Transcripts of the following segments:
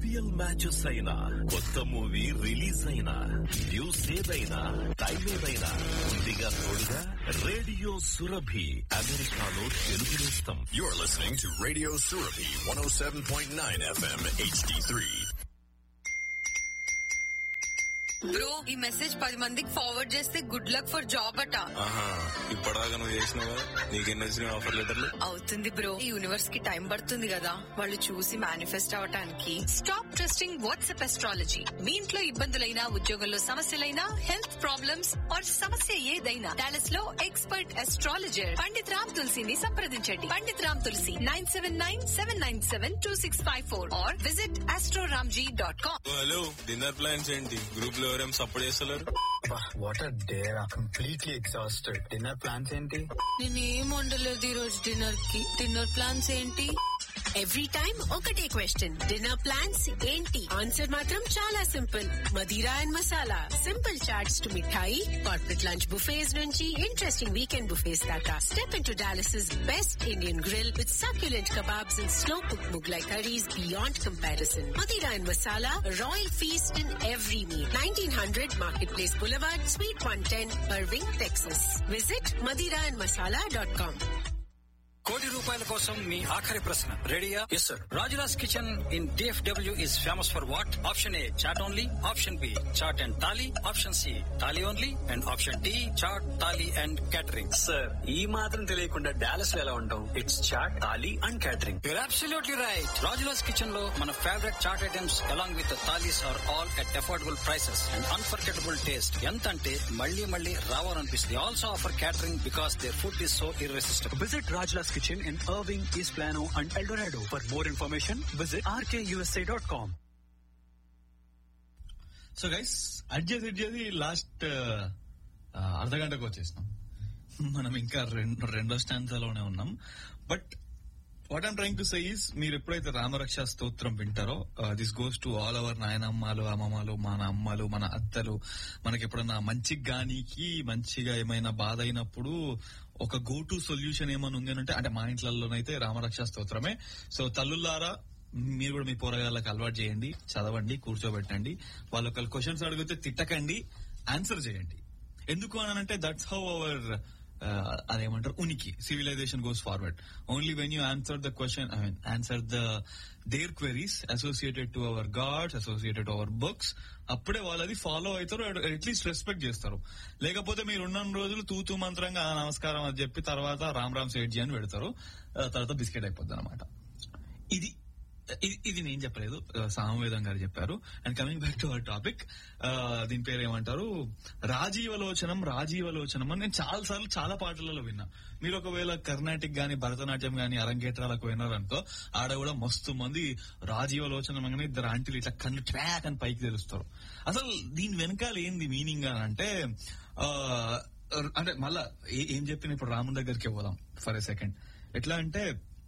IPL matches అయినా కొత్త movie release అయినా న్యూస్ ఏదైనా టైం ఏదైనా ముందుగా తోడుగా రేడియో సురభి అమెరికాలో తెలుగు నేస్తం You're listening to Radio Surabhi 107.9 FM HD3. Bro ఈ మెసేజ్ పది మందికి ఫార్వర్డ్ చేస్తే గుడ్ లక్ ఫర్ జాబ్ అట ఆహా ఇప్పటిదాకా నువ్వు చేసినావా నీకెన్ని వచ్చినాయి ఆఫర్ లెటర్లు అవుతుంది బ్రో ఈ యూనివర్స్ కి టైం పడుతుంది కదా వాళ్ళు చూసి మేనిఫెస్ట్ అవటానికి స్టాప్ ట్రస్టింగ్ వాట్సాప్ ఎస్ట్రాలజీ మీ ఇంట్లో ఇబ్బందులైనా ఉద్యోగంలో సమస్యలైనా హెల్త్ ప్రాబ్లమ్స్ ఆర్ సమస్య ఏదైనా డాలస్ లో ఎక్స్పర్ట్ ఎస్ట్రాలజర్ పండిత్ రామ్ తులసిని సంప్రదించండి Pandit Ram Tulsi nine seven nine seven nine seven two six five four or visit Astroramji dot com hello dinner plans ఏంటి గ్రూప్ లో ఎవరేం సపోర్ట్ చేస్తలేరు what are there completely exhausted dinner plans ఏంటి నేనేం వండలేదు ఈ రోజు డిన్నర్ కి డిన్నర్ ప్లాన్స్ ఏంటి ఎవ్రీ టైం ఒకటే క్వశ్చన్ డిన్నర్ ప్లాన్స్ ఏంటి ఆన్సర్ మాత్రం చాలా simple Madira and masala simple chats to mithai corporate lunch buffets నుంచి ఇంట్రెస్టింగ్ వీకెండ్ బుఫేస్ దాకా step in to Dallas best Indian grill with succulent kebabs and slow cooked Mughlai curries beyond comparison. Madira and Masala, a royal feast in every meal. 1900 Marketplace Boulevard, Suite 110, Irving, Texas. Visit madiraandmasala.com. కోటి రూపాయల కోసం మీ ఆఖరి ప్రశ్న రెడీయా yes sir Rajula's kitchen in DFW is famous for what option A chaat only option B chaat and thali option C thali only and option D chaat thali and catering sir ఈ మాత్రం తెలియకుండా Dallas లో ఎలా ఉంటాం it's chaat thali and catering you're absolutely right Rajula's kitchen లో మన favourite chaat items along with thalis are all at affordable prices and unforgettable taste ఎంత అంటే మళ్ళీ మళ్ళీ రావాలనిపిస్తుంది also offer catering because there food is so irresistible visit Rajula's kitchen in Irving East Plano and Eldorado for more information visit RKUSA dot com so guys అడ్జేసి అడ్జేసి last అర్ధ గంటకు వచ్చేసినాం మనం ఇంకా రెండు రెండో స్టాండ్లోనే ఉన్నాం but what I'm trying to say is మీరు ఎప్పుడైతే రామరక్ష స్తోత్రం వింటారో this goes to all our నాయనమ్మలు అమ్మమ్మలు మన అమ్మలు మన అత్తలు మనకి ఎప్పుడన్నా మంచిగా గానికి మంచిగా ఏమైనా బాధ అయినప్పుడు ఒక గో టు సొల్యూషన్ ఏమైనా ఉంది అంటే అంటే మా ఇంట్లలోనైతే రామరక్ష స్తోత్రమే సో తల్లులారా మీరు కూడా మీ పోరగాళ్ళకి అలవాటు చేయండి చదవండి కూర్చోబెట్టండి వాళ్ళు ఒకళ్ళు క్వశ్చన్స్ అడిగితే తిట్టకండి ఆన్సర్ చేయండి ఎందుకు అని అంటే దట్స్ హౌ అవర్ అదేమంటారు ఉనికి civilisation goes forward only when you answer the question I mean answer the there queries associated to our gods associated to our books అప్పుడే వాళ్ళు అది ఫాలో అవుతారు అట్లీస్ట్ రెస్పెక్ట్ చేస్తారు లేకపోతే మీరు ఉన్న రోజులు తూతూ మంత్రంగా "ఆ, నమస్కారం అని చెప్పి తర్వాత రామ్ రామ్ సేట్జీ అని పెడతారు ఆ తర్వాత బిస్కెట్ అయిపోద్ది అనమాట ఇది ఇది ఇది నేను చెప్పలేదు ఆ, సామవేదం గారు చెప్పారు and coming back to our topic దీని పేరు ఏమంటారు రాజీవలోచనం రాజీవలోచనం అని నేను చాలా సార్లు చాలా పాటలలో విన్నా మీరు ఒకవేళ కర్ణాటిక్ గాని భరతనాట్యం గాని అరంగేట్రాలకు విన్నారనుకో ఆడ కూడా మస్తు మంది రాజీవలోచనం అనగానే ఇద్దరు ఆంటీలు ఇట్లా కళ్ళు ట్రాక్ అని పైకి తెలుస్తారు అసలు దీని వెనకాల ఏంది మీనింగ్ అని అంటే ఆ, అంటే మళ్ళా ఏ- ఏం చెప్పిన ఇప్పుడు రాముని దగ్గరికి పోదాం ఫర్ ఎ సెకండ్ ఎట్లా అంటే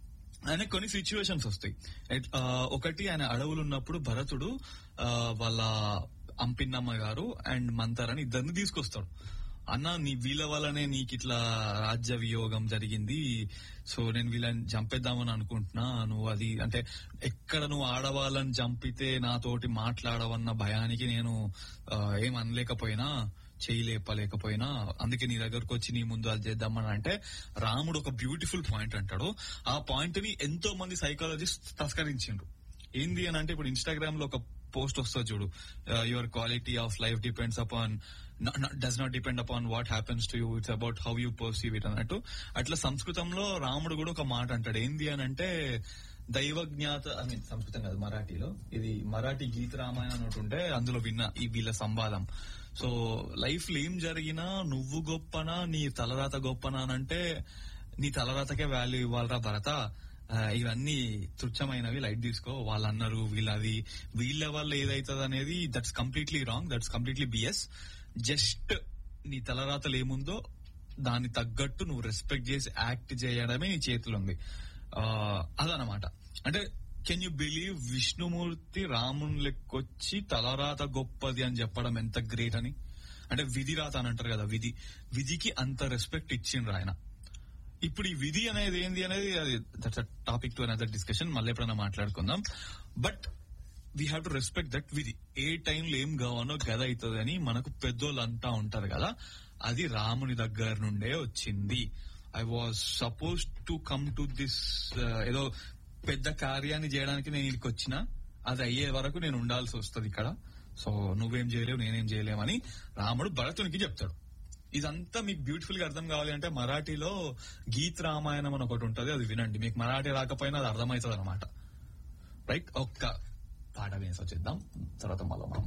ఆయన కొన్ని సిచ్యువేషన్స్ వస్తాయి ఎట్- ఆ, ఒకటి ఆయన అడవులు ఉన్నప్పుడు భరతుడు ఆ, వాళ్ళ అంపిన్నమ్మ గారు అండ్ మంతర్ అని ఇద్దరిని తీసుకొస్తాడు అన్న నీ వీళ్ళ వల్లనే నీకు ఇట్లా రాజ్య వియోగం జరిగింది సో నేను వీళ్ళని చంపేద్దామని అనుకుంటున్నా నువ్వు అది అంటే ఎక్కడ నువ్వు ఆడవాళ్ళని చంపితే నాతోటి మాట్లాడవన్న భయానికి నేను ఆ, ఏం అనలేకపోయినా చేయలేపలేకపోయినా అందుకే నీ దగ్గరకు వచ్చి నీ ముందు అది చేద్దామని అంటే రాముడు ఒక బ్యూటిఫుల్ పాయింట్ అంటాడు ఆ పాయింట్ ని ఎంతో మంది సైకాలజిస్ట్ తస్కరించిండ్రు ఏంది అని అంటే ఇప్పుడు ఇన్స్టాగ్రామ్ లో ఒక పోస్ట్ వస్తుంది చూడు your quality of life depends upon does not depend upon what happens to you it's about how you perceive it అన్నట్టు అట్లా సంస్కృతంలో రాముడు కూడా ఒక మాట అంటాడు ఏంది అని అంటే దైవజ్ఞాత ఐ మీన్ సంస్కృతం కాదు మరాఠీలో ఇది మరాఠీ గీత రామాయణం అని ఒకటి ఉంటే అందులో విన్నా ఈ వీళ్ళ సంవాదం సో లైఫ్ లో ఏం జరిగినా నువ్వు గొప్పనా నీ తలరాత గొప్పనా అని అంటే నీ తలరాతకే వాల్యూ ఇవ్వాలరా భరత ఆ, ఇవన్నీ తుచ్చమైనవి లైట్ తీసుకో వాళ్ళు అన్నారు వీళ్ళది వీళ్ళ వల్ల ఏదైతుంది అనేది that's completely wrong that's completely BS just నీ తలరాతలు ఏముందో దాన్ని తగ్గట్టు నువ్వు రెస్పెక్ట్ చేసి యాక్ట్ చేయడమే నీ చేతిలో ఉంది ఆ, అదనమాట అంటే కెన్ యూ బిలీవ్ విష్ణుమూర్తి రాముని లెక్కొచ్చి తలరాత గొప్పది అని చెప్పడం ఎంత గ్రేట్ అని అంటే విధి రాత అని అంటారు కదా విధి విధికి అంత రెస్పెక్ట్ ఇచ్చిండ్రు ఆయన ఇప్పుడు ఈ విధి అనేది ఏంది అనేది అది that's topic to another discussion మళ్ళీ ఎప్పుడైనా మాట్లాడుకుందాం but we have to respect that విధి ఏ టైంలో ఏం కావాలో గద అవుతుంది అని మనకు పెద్దోళ్ళు అంటా ఉంటారు కదా అది రాముని దగ్గర నుండే వచ్చింది I was suppose to come to this ఏదో పెద్ద కార్యాన్ని చేయడానికి నేను ఇక్కడికి వచ్చిన అది అయ్యే వరకు నేను ఉండాల్సి వస్తుంది ఇక్కడ సో నువ్వేం చేయలేవు నేనేం చేయలేమని రాముడు భరతునికి చెప్తాడు ఇదంతా మీకు బ్యూటిఫుల్ గా అర్థం కావాలి అంటే మరాఠీలో గీత్ రామాయణం అని ఒకటి ఉంటది అది వినండి మీకు మరాఠీ రాకపోయినా అది అర్థమవుతుంది అనమాట రైట్ ఒక్క పాట వేసి వచ్చేద్దాం తర్వాత మళ్ళీ మనం